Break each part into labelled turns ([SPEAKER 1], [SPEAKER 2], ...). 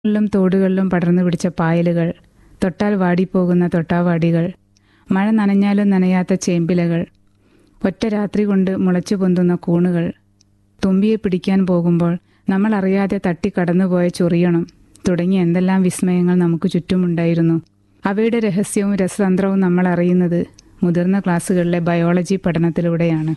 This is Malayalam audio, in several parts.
[SPEAKER 1] ും തോടുകളിലും പടർന്നു പിടിച്ച പായലുകൾ തൊട്ടാൽ വാടിപ്പോകുന്ന തൊട്ടാവാടികൾ മഴ നനഞ്ഞാലും നനയാത്ത ചേമ്പിലകൾ ഒറ്റ രാത്രി കൊണ്ട് മുളച്ചു പൊന്തുന്ന കൂണുകൾ തുമ്പിയെ പിടിക്കാൻ പോകുമ്പോൾ നമ്മൾ അറിയാതെ തട്ടി കടന്നുപോയ ചൊറിയണം തുടങ്ങിയ എന്തെല്ലാം വിസ്മയങ്ങൾ നമുക്ക് ചുറ്റുമുണ്ടായിരുന്നു അവയുടെ രഹസ്യവും രസതന്ത്രവും നമ്മൾ അറിയുന്നത് മുതിർന്ന ക്ലാസ്സുകളിലെ ബയോളജി പഠനത്തിലൂടെയാണ്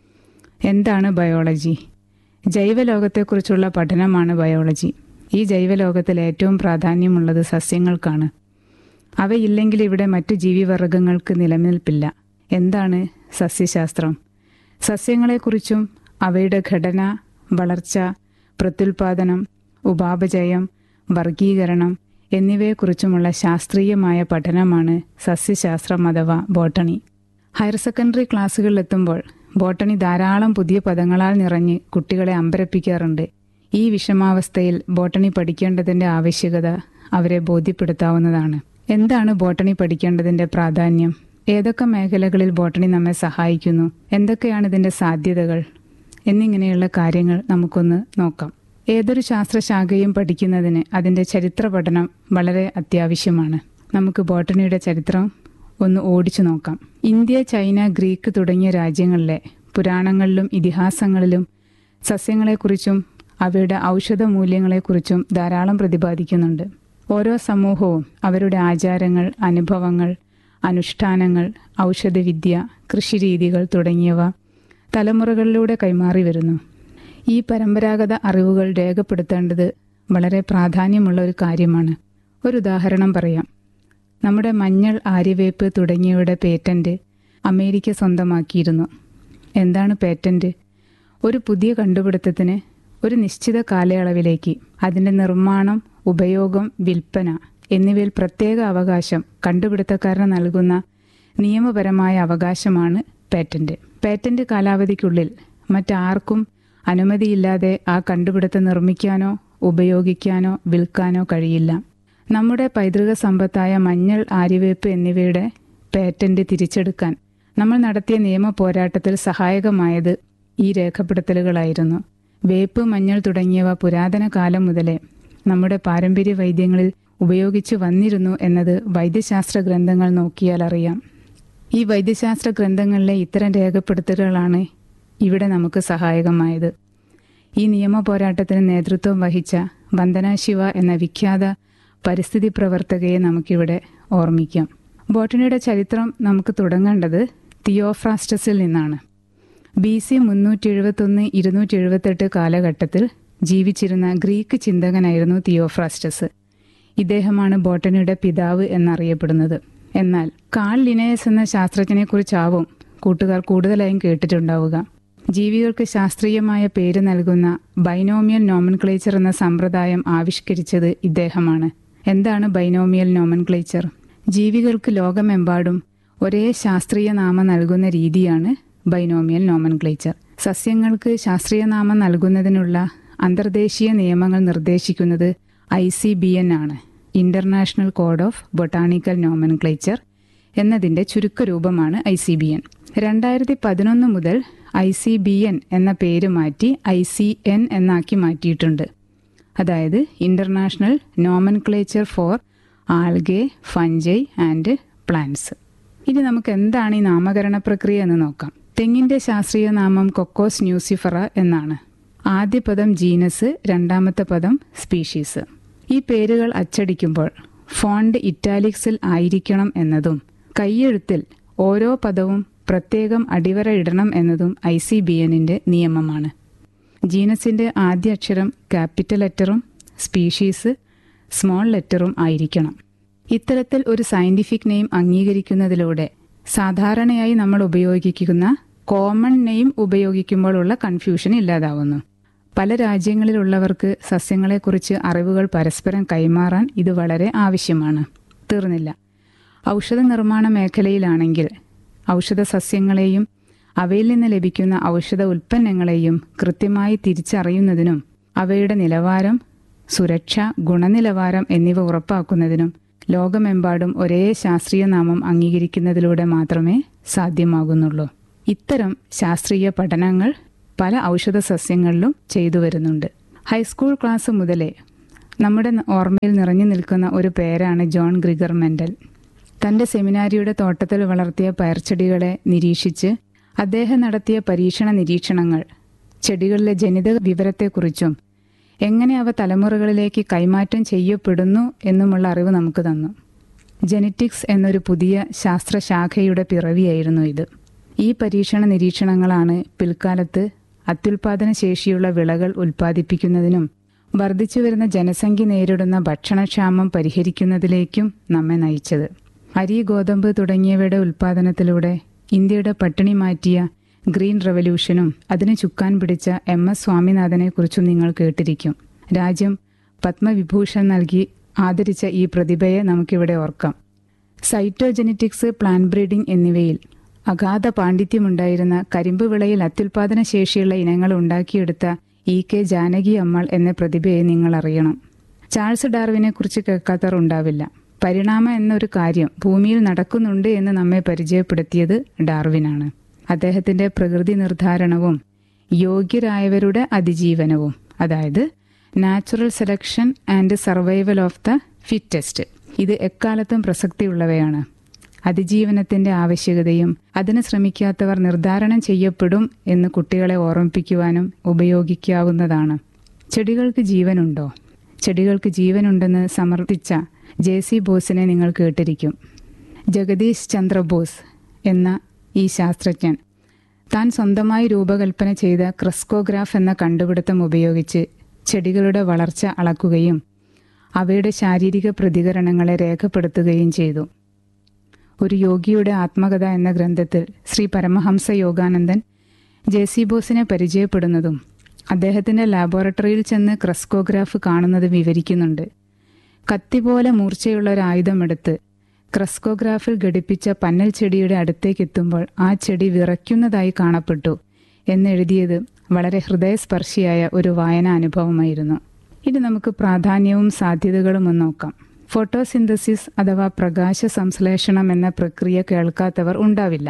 [SPEAKER 1] എന്താണ് ബയോളജി ജൈവലോകത്തെക്കുറിച്ചുള്ള പഠനമാണ് ബയോളജി ഈ ജൈവലോകത്തിൽ ഏറ്റവും പ്രാധാന്യമുള്ളത് സസ്യങ്ങൾക്കാണ് അവയില്ലെങ്കിൽ ഇവിടെ മറ്റു ജീവിവർഗങ്ങൾക്ക് നിലനിൽപ്പില്ല എന്താണ് സസ്യശാസ്ത്രം സസ്യങ്ങളെക്കുറിച്ചും അവയുടെ ഘടന വളർച്ച പ്രത്യുൽപാദനം ഉപാപചയം വർഗീകരണം എന്നിവയെക്കുറിച്ചുമുള്ള ശാസ്ത്രീയമായ പഠനമാണ് സസ്യശാസ്ത്രം അഥവാ ബോട്ടണി ഹയർ സെക്കൻഡറി ക്ലാസ്സുകളിലെത്തുമ്പോൾ ബോട്ടണി ധാരാളം പുതിയ പദങ്ങളാൽ നിറഞ്ഞ് കുട്ടികളെ അമ്പരപ്പിക്കാറുണ്ട് ഈ വിഷമാവസ്ഥയിൽ ബോട്ടണി പഠിക്കേണ്ടതിന്റെ ആവശ്യകത അവരെ ബോധ്യപ്പെടുത്താവുന്നതാണ് എന്താണ് ബോട്ടണി പഠിക്കേണ്ടതിന്റെ പ്രാധാന്യം ഏതൊക്കെ മേഖലകളിൽ ബോട്ടണി നമ്മെ സഹായിക്കുന്നു എന്തൊക്കെയാണ് ഇതിന്റെ സാധ്യതകൾ എന്നിങ്ങനെയുള്ള കാര്യങ്ങൾ നമുക്കൊന്ന് നോക്കാം ഏതൊരു ശാസ്ത്രശാഖയും പഠിക്കുന്നതിന് അതിന്റെ ചരിത്ര പഠനം വളരെ അത്യാവശ്യമാണ് നമുക്ക് ബോട്ടണിയുടെ ചരിത്രം ഒന്ന് ഓടിച്ചു നോക്കാം ഇന്ത്യ ചൈന ഗ്രീക്ക് തുടങ്ങിയ രാജ്യങ്ങളിലെ പുരാണങ്ങളിലും ഇതിഹാസങ്ങളിലും സസ്യങ്ങളെക്കുറിച്ചും അവയുടെ ഔഷധ മൂല്യങ്ങളെക്കുറിച്ചും ധാരാളം പ്രതിപാദിക്കുന്നുണ്ട് ഓരോ സമൂഹവും അവരുടെ ആചാരങ്ങൾ അനുഭവങ്ങൾ അനുഷ്ഠാനങ്ങൾ ഔഷധവിദ്യ കൃഷിരീതികൾ തുടങ്ങിയവ തലമുറകളിലൂടെ കൈമാറി വരുന്നു ഈ പരമ്പരാഗത അറിവുകൾ രേഖപ്പെടുത്തേണ്ടത് വളരെ പ്രാധാന്യമുള്ള ഒരു കാര്യമാണ് ഒരു ഉദാഹരണം പറയാം നമ്മുടെ മഞ്ഞൾ ആര്യവേപ്പ് തുടങ്ങിയവയുടെ പേറ്റന്റ് അമേരിക്ക സ്വന്തമാക്കിയിരുന്നു എന്താണ് പേറ്റന്റ് ഒരു പുതിയ കണ്ടുപിടുത്തത്തിന് ഒരു നിശ്ചിത കാലയളവിലേക്ക് അതിൻ്റെ നിർമ്മാണം ഉപയോഗം വിൽപ്പന എന്നിവയിൽ പ്രത്യേക അവകാശം കണ്ടുപിടുത്തക്കാരന് നൽകുന്ന നിയമപരമായ അവകാശമാണ് പേറ്റന്റ് പേറ്റന്റ് കാലാവധിക്കുള്ളിൽ മറ്റാർക്കും അനുമതിയില്ലാതെ ആ കണ്ടുപിടുത്തം നിർമ്മിക്കാനോ ഉപയോഗിക്കാനോ വിൽക്കാനോ കഴിയില്ല നമ്മുടെ പൈതൃക സമ്പത്തായ മഞ്ഞൾ ആര്യവേപ്പ് എന്നിവയുടെ പേറ്റന്റ് തിരിച്ചെടുക്കാൻ നമ്മൾ നടത്തിയ നിയമ പോരാട്ടത്തിൽ സഹായകമായത് ഈ രേഖപ്പെടുത്തലുകളായിരുന്നു വേപ്പ് മഞ്ഞൾ തുടങ്ങിയവ പുരാതന കാലം മുതലേ നമ്മുടെ പാരമ്പര്യ വൈദ്യങ്ങളിൽ ഉപയോഗിച്ചു വന്നിരുന്നു എന്നത് വൈദ്യശാസ്ത്ര ഗ്രന്ഥങ്ങൾ നോക്കിയാൽ അറിയാം ഈ വൈദ്യശാസ്ത്ര ഗ്രന്ഥങ്ങളിലെ ഇത്തരം രേഖപ്പെടുത്തലുകളാണ് ഇവിടെ നമുക്ക് സഹായകമായത് ഈ നിയമ പോരാട്ടത്തിന് നേതൃത്വം വഹിച്ച വന്ദന ശിവ എന്ന വിഖ്യാത പരിസ്ഥിതി പ്രവർത്തകയെ നമുക്കിവിടെ ഓർമ്മിക്കാം ബോട്ടണിയുടെ ചരിത്രം നമുക്ക് തുടങ്ങേണ്ടത് തിയോഫ്രാസ്റ്റസിൽ നിന്നാണ് ബി സി മുന്നൂറ്റി എഴുപത്തൊന്ന് ഇരുന്നൂറ്റി എഴുപത്തെട്ട് കാലഘട്ടത്തിൽ ജീവിച്ചിരുന്ന ഗ്രീക്ക് ചിന്തകനായിരുന്നു തിയോഫ്രാസ്റ്റസ് ഇദ്ദേഹമാണ് ബോട്ടണിയുടെ പിതാവ് എന്നറിയപ്പെടുന്നത് എന്നാൽ കാൾ ലിനയസ് എന്ന ശാസ്ത്രജ്ഞനെക്കുറിച്ചാവും കൂട്ടുകാർ കൂടുതലായും കേട്ടിട്ടുണ്ടാവുക ജീവികൾക്ക് ശാസ്ത്രീയമായ പേര് നൽകുന്ന ബൈനോമിയൽ നോമൻക്ലേച്ചർ എന്ന സമ്പ്രദായം ആവിഷ്കരിച്ചത് ഇദ്ദേഹമാണ് എന്താണ് ബൈനോമിയൽ നോമൻക്ലേച്ചർ ജീവികൾക്ക് ലോകമെമ്പാടും ഒരേ ശാസ്ത്രീയ നാമം നൽകുന്ന രീതിയാണ് ബൈനോമിയൽ നോമൻക്ലേച്ചർ സസ്യങ്ങൾക്ക് ശാസ്ത്രീയ നാമം നൽകുന്നതിനുള്ള അന്തർദേശീയ നിയമങ്ങൾ നിർദ്ദേശിക്കുന്നത് ഐ സി ബി എൻ ആണ് international code of botanical nomenclature എന്നതിന്റെ ചുരുക്കരൂപമാണ് ഐ സി ബി എൻ രണ്ടായിരത്തി പതിനൊന്ന് മുതൽ ഐ സി ബി എൻ എന്ന പേര് മാറ്റി ഐ സി എൻ എന്നാക്കി മാറ്റിയിട്ടുണ്ട് അതായത് international nomenclature for algae fungi and plants ഇനി നമുക്ക് എന്താണ് ഈ നാമകരണ പ്രക്രിയ എന്ന് നോക്കാം തെങ്ങിന്റെ ശാസ്ത്രീയ നാമം കൊക്കോസ് ന്യൂസിഫറ എന്നാണ് ആദ്യ പദം ജീനസ് രണ്ടാമത്തെ പദം സ്പീഷീസ് ഈ പേരുകൾ അച്ചടിക്കുമ്പോൾ ഫോണ്ട് ഇറ്റാലിക്സിൽ ആയിരിക്കണം എന്നതും കൈയെഴുത്തിൽ ഓരോ പദവും പ്രത്യേകം അടിവര ഇടണം എന്നതും ഐ സി ബി എന്നിന്റെ നിയമമാണ് ജീനസിന്റെ ആദ്യ അക്ഷരം ക്യാപിറ്റൽ ലെറ്ററും സ്പീഷീസ് സ്മോൾ ലെറ്ററും ആയിരിക്കണം ഇത്തരത്തിൽ ഒരു സയന്റിഫിക് നെയിം അംഗീകരിക്കുന്നതിലൂടെ സാധാരണയായി നമ്മൾ ഉപയോഗിക്കുന്ന കോമൺ നെയിം ഉപയോഗിക്കുമ്പോഴുള്ള കൺഫ്യൂഷൻ ഇല്ലാതാവുന്നു പല രാജ്യങ്ങളിലുള്ളവർക്ക് സസ്യങ്ങളെക്കുറിച്ച് അറിവുകൾ പരസ്പരം കൈമാറാൻ ഇത് വളരെ ആവശ്യമാണ് തീർന്നില്ല ഔഷധ നിർമ്മാണ മേഖലയിലാണെങ്കിൽ ഔഷധ സസ്യങ്ങളെയും അവയിൽ നിന്ന് ലഭിക്കുന്ന ഔഷധ ഉൽപ്പന്നങ്ങളെയും കൃത്യമായി തിരിച്ചറിയുന്നതിനും അവയുടെ നിലവാരം സുരക്ഷ ഗുണനിലവാരം എന്നിവ ഉറപ്പാക്കുന്നതിനും ലോകമെമ്പാടും ഒരേ ശാസ്ത്രീയ നാമം അംഗീകരിക്കുന്നതിലൂടെ മാത്രമേ സാധ്യമാകുന്നുള്ളൂ ഇത്തരം ശാസ്ത്രീയ പഠനങ്ങൾ പല ഔഷധ സസ്യങ്ങളിലും ചെയ്തു വരുന്നുണ്ട് ഹൈസ്കൂൾ ക്ലാസ് മുതലേ നമ്മുടെ ഓർമ്മയിൽ നിറഞ്ഞു നിൽക്കുന്ന ഒരു പേരാണ് ജോൺ ഗ്രിഗർ മെൻഡൽ തൻ്റെ സെമിനാരിയുടെ തോട്ടത്തിൽ വളർത്തിയ പയർച്ചെടികളെ നിരീക്ഷിച്ച് അദ്ദേഹം നടത്തിയ പരീക്ഷണ നിരീക്ഷണങ്ങൾ ചെടികളിലെ ജനിത വിവരത്തെക്കുറിച്ചും എങ്ങനെ അവ തലമുറകളിലേക്ക് കൈമാറ്റം ചെയ്യപ്പെടുന്നു എന്നുമുള്ള അറിവ് നമുക്ക് തന്നു ജെനറ്റിക്സ് എന്നൊരു പുതിയ ശാസ്ത്രശാഖയുടെ പിറവിയായിരുന്നു ഇത് ഈ പരീക്ഷണ നിരീക്ഷണങ്ങളാണ് പിൽക്കാലത്ത് അത്യുൽപാദന ശേഷിയുള്ള വിളകൾ ഉൽപ്പാദിപ്പിക്കുന്നതിനും വർദ്ധിച്ചുവരുന്ന ജനസംഖ്യ നേരിടുന്ന ഭക്ഷണക്ഷാമം പരിഹരിക്കുന്നതിലേക്കും നമ്മെ നയിച്ചത് അരി ഗോതമ്പ് തുടങ്ങിയവയുടെ ഉൽപ്പാദനത്തിലൂടെ ഇന്ത്യയുടെ പട്ടിണി മാറ്റിയ ഗ്രീൻ റവല്യൂഷനും അതിന് ചുക്കാൻ പിടിച്ച എം എസ് സ്വാമിനാഥനെക്കുറിച്ചും നിങ്ങൾ കേട്ടിരിക്കും രാജ്യം പത്മവിഭൂഷൺ നൽകി ആദരിച്ച ഈ പ്രതിഭയെ നമുക്കിവിടെ ഓർക്കാം സൈറ്റോജെനറ്റിക്സ് പ്ലാൻ ബ്രീഡിംഗ് എന്നിവയിൽ അഗാധ പാണ്ഡിത്യമുണ്ടായിരുന്ന കരിമ്പ് വിളയിൽ അത്യുൽപാദന ശേഷിയുള്ള ഇനങ്ങൾ ഉണ്ടാക്കിയെടുത്ത ഇ കെ ജാനകി അമ്മൾ എന്ന പ്രതിഭയെ നിങ്ങൾ അറിയണം ചാൾസ് ഡാർവിനെ കുറിച്ച് കേൾക്കാത്തവർ ഉണ്ടാവില്ല പരിണാമ എന്നൊരു കാര്യം ഭൂമിയിൽ നടക്കുന്നുണ്ട് എന്ന് നമ്മെ പരിചയപ്പെടുത്തിയത് ഡാർവിനാണ് അദ്ദേഹത്തിന്റെ പ്രകൃതി നിർദ്ധാരണവും യോഗ്യരായവരുടെ അതിജീവനവും അതായത് natural selection and survival of the fittest ഇത് എക്കാലത്തും പ്രസക്തിയുള്ളവയാണ് അതിജീവനത്തിന്റെ ആവശ്യകതയും അതിന് ശ്രമിക്കാത്തവർ നിർദ്ധാരണം ചെയ്യപ്പെടും എന്ന് കുട്ടികളെ ഓർമ്മിപ്പിക്കുവാനും ഉപയോഗിക്കാവുന്നതാണ് ചെടികൾക്ക് ജീവനുണ്ടോ ചെടികൾക്ക് ജീവനുണ്ടെന്ന് സമർത്ഥിച്ച ജെ സി ബോസിനെ നിങ്ങൾ കേട്ടിരിക്കും ജഗദീഷ് ചന്ദ്ര ബോസ് എന്ന ഈ ശാസ്ത്രജ്ഞൻ താൻ സ്വന്തമായി രൂപകൽപ്പന ചെയ്ത ക്രിസ്കോഗ്രാഫ് എന്ന കണ്ടുപിടുത്തം ഉപയോഗിച്ച് ചെടികളുടെ വളർച്ച അളക്കുകയും അവയുടെ ശാരീരിക പ്രതികരണങ്ങളെ രേഖപ്പെടുത്തുകയും ചെയ്തു ഒരു യോഗിയുടെ ആത്മകഥ എന്ന ഗ്രന്ഥത്തിൽ ശ്രീ പരമഹംസ യോഗാനന്ദൻ ജെ സി ബോസിനെ പരിചയപ്പെടുന്നതും അദ്ദേഹത്തിന്റെ ലാബോറട്ടറിയിൽ ചെന്ന് ക്രസ്കോഗ്രാഫ് കാണുന്നത് വിവരിക്കുന്നുണ്ട് കത്തി പോലെ മൂർച്ചയുള്ള ഒരു ആയുധമെടുത്ത് ക്രസ്കോഗ്രാഫിൽ ഘടിപ്പിച്ച പന്നൽ ചെടിയുടെ അടുത്തേക്ക് എത്തുമ്പോൾ ആ ചെടി വിറയ്ക്കുന്നതായി കാണപ്പെട്ടു എന്നെഴുതിയത് വളരെ ഹൃദയസ്പർശിയായ ഒരു വായനാ അനുഭവമായിരുന്നു ഇനി നമുക്ക് പ്രാധാന്യവും സാധ്യതകളും ഒന്ന് നോക്കാം ഫോട്ടോസിന്തസിസ് അഥവാ പ്രകാശ സംശ്ലേഷണം എന്ന പ്രക്രിയ കേൾക്കാത്തവർ ഉണ്ടാവില്ല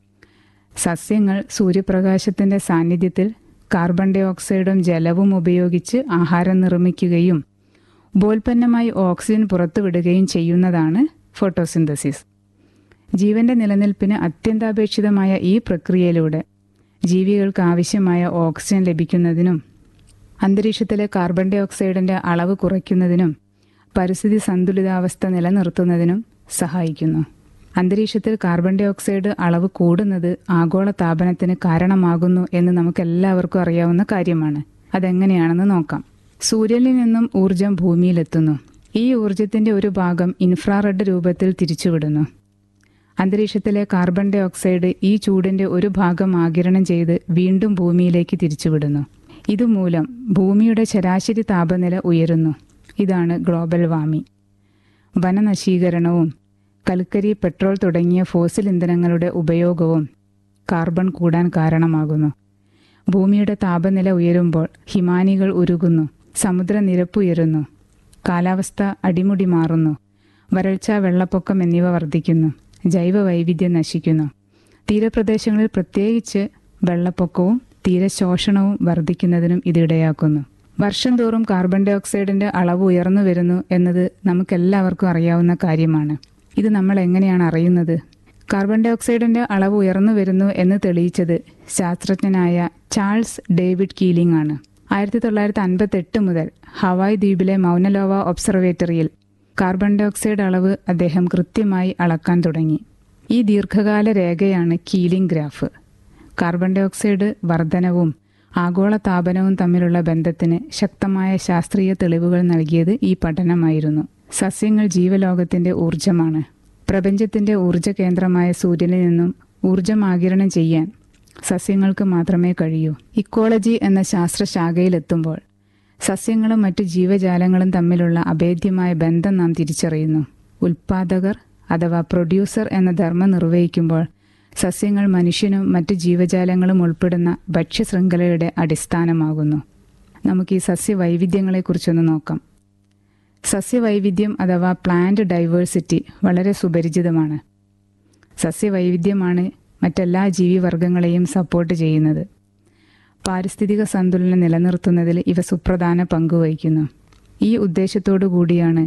[SPEAKER 1] സസ്യങ്ങൾ സൂര്യപ്രകാശത്തിന്റെ സാന്നിധ്യത്തിൽ കാർബൺ ഡൈ ഓക്സൈഡും ജലവും ഉപയോഗിച്ച് ആഹാരം നിർമ്മിക്കുകയും ഉപോൽപ്പന്നമായി ഓക്സിജൻ പുറത്തുവിടുകയും ചെയ്യുന്നതാണ് ഫോട്ടോസിന്തസിസ് ജീവന്റെ നിലനിൽപ്പിന് അത്യന്താപേക്ഷിതമായ ഈ പ്രക്രിയയിലൂടെ ജീവികൾക്ക് ആവശ്യമായ ഓക്സിജൻ ലഭിക്കുന്നതിനും അന്തരീക്ഷത്തിലെ കാർബൺ ഡൈ ഓക്സൈഡിന്റെ അളവ് കുറയ്ക്കുന്നതിനും പരിസ്ഥിതി സന്തുലിതാവസ്ഥ നിലനിർത്തുന്നതിനും സഹായിക്കുന്നു അന്തരീക്ഷത്തിൽ കാർബൺ ഡൈ ഓക്സൈഡ് അളവ് കൂടുന്നത് ആഗോള താപനത്തിന് കാരണമാകുന്നു എന്ന് നമുക്ക് എല്ലാവർക്കും അറിയാവുന്ന കാര്യമാണ് അതെങ്ങനെയാണെന്ന് നോക്കാം സൂര്യനിൽ നിന്നും ഊർജം ഭൂമിയിലെത്തുന്നു ഈ ഊർജത്തിന്റെ ഒരു ഭാഗം ഇൻഫ്രാറെഡ് രൂപത്തിൽ തിരിച്ചുവിടുന്നു അന്തരീക്ഷത്തിലെ കാർബൺ ഡൈ ഓക്സൈഡ് ഈ ചൂടിന്റെ ഒരു ഭാഗം ആകിരണം ചെയ്ത് വീണ്ടും ഭൂമിയിലേക്ക് തിരിച്ചുവിടുന്നു ഇതുമൂലം ഭൂമിയുടെ ശരാശരി താപനില ഉയരുന്നു ഇതാണ് ഗ്ലോബൽ വാർമിംഗ് വനനശീകരണവും കൽക്കരി പെട്രോൾ തുടങ്ങിയ ഫോസിൽ ഇന്ധനങ്ങളുടെ ഉപയോഗവും കാർബൺ കൂടാൻ കാരണമാകുന്നു ഭൂമിയുടെ താപനില ഉയരുമ്പോൾ ഹിമാനികൾ ഉരുകുന്നു സമുദ്രനിരപ്പ് ഉയരുന്നു കാലാവസ്ഥ അടിമുടി മാറുന്നു വരൾച്ച വെള്ളപ്പൊക്കം എന്നിവ വർദ്ധിക്കുന്നു ജൈവ വൈവിധ്യം നശിക്കുന്നു തീരപ്രദേശങ്ങളിൽ പ്രത്യേകിച്ച് വെള്ളപ്പൊക്കവും തീരശോഷണവും വർദ്ധിക്കുന്നതിനും ഇതിടയാക്കുന്നു വർഷം തോറും കാർബൺ ഡൈ ഓക്സൈഡിന്റെ അളവ് ഉയർന്നു വരുന്നു എന്നത് നമുക്കെല്ലാവർക്കും അറിയാവുന്ന കാര്യമാണ് ഇത് നമ്മൾ എങ്ങനെയാണ് അറിയുന്നത് കാർബൺ ഡൈ ഓക്സൈഡിന്റെ അളവ് ഉയർന്നു വരുന്നു എന്ന് തെളിയിച്ചത് ശാസ്ത്രജ്ഞനായ ചാൾസ് ഡേവിഡ് കീലിംഗ് ആണ് ആയിരത്തി തൊള്ളായിരത്തി അൻപത്തെട്ട് മുതൽ ഹവായ് ദ്വീപിലെ മൗനലോവ ഒബ്സർവേറ്ററിയിൽ കാർബൺ ഡൈ ഓക്സൈഡ് അളവ് അദ്ദേഹം കൃത്യമായി അളക്കാൻ തുടങ്ങി ഈ ദീർഘകാല രേഖയാണ് Keeling graph carbon dioxide വർധനവും ആഗോള താപനവും തമ്മിലുള്ള ബന്ധത്തിന് ശക്തമായ ശാസ്ത്രീയ തെളിവുകൾ നൽകിയത് ഈ പഠനമായിരുന്നു സസ്യങ്ങൾ ജീവലോകത്തിന്റെ ഊർജമാണ് പ്രപഞ്ചത്തിന്റെ ഊർജ കേന്ദ്രമായ സൂര്യനിൽ നിന്നും ഊർജം ആകിരണം ചെയ്യാൻ സസ്യങ്ങൾക്ക് മാത്രമേ കഴിയൂ ഇക്കോളജി എന്ന ശാസ്ത്രശാഖയിലെത്തുമ്പോൾ സസ്യങ്ങളും മറ്റു ജീവജാലങ്ങളും തമ്മിലുള്ള അഭേദ്യമായ ബന്ധം നാം തിരിച്ചറിയുന്നു ഉൽപാദകർ അഥവാ പ്രൊഡ്യൂസർ എന്ന ധർമ്മം നിർവഹിക്കുമ്പോൾ സസ്യങ്ങൾ മനുഷ്യനും മറ്റു ജീവജാലങ്ങളും ഉൾപ്പെടുന്ന ഭക്ഷ്യശൃംഖലയുടെ അടിസ്ഥാനമാകുന്നു നമുക്ക് ഈ സസ്യവൈവിധ്യങ്ങളെക്കുറിച്ചൊന്ന് നോക്കാം സസ്യവൈവിധ്യം അഥവാ പ്ലാന്റ് ഡൈവേഴ്സിറ്റി വളരെ സുപരിചിതമാണ് സസ്യവൈവിധ്യമാണ് മറ്റെല്ലാ ജീവിവർഗങ്ങളെയും സപ്പോർട്ട് ചെയ്യുന്നത് പാരിസ്ഥിതിക സന്തുലനം നിലനിർത്തുന്നതിൽ ഇവ സുപ്രധാന പങ്ക് വഹിക്കുന്നു ഈ ഉദ്ദേശത്തോടു കൂടിയാണ്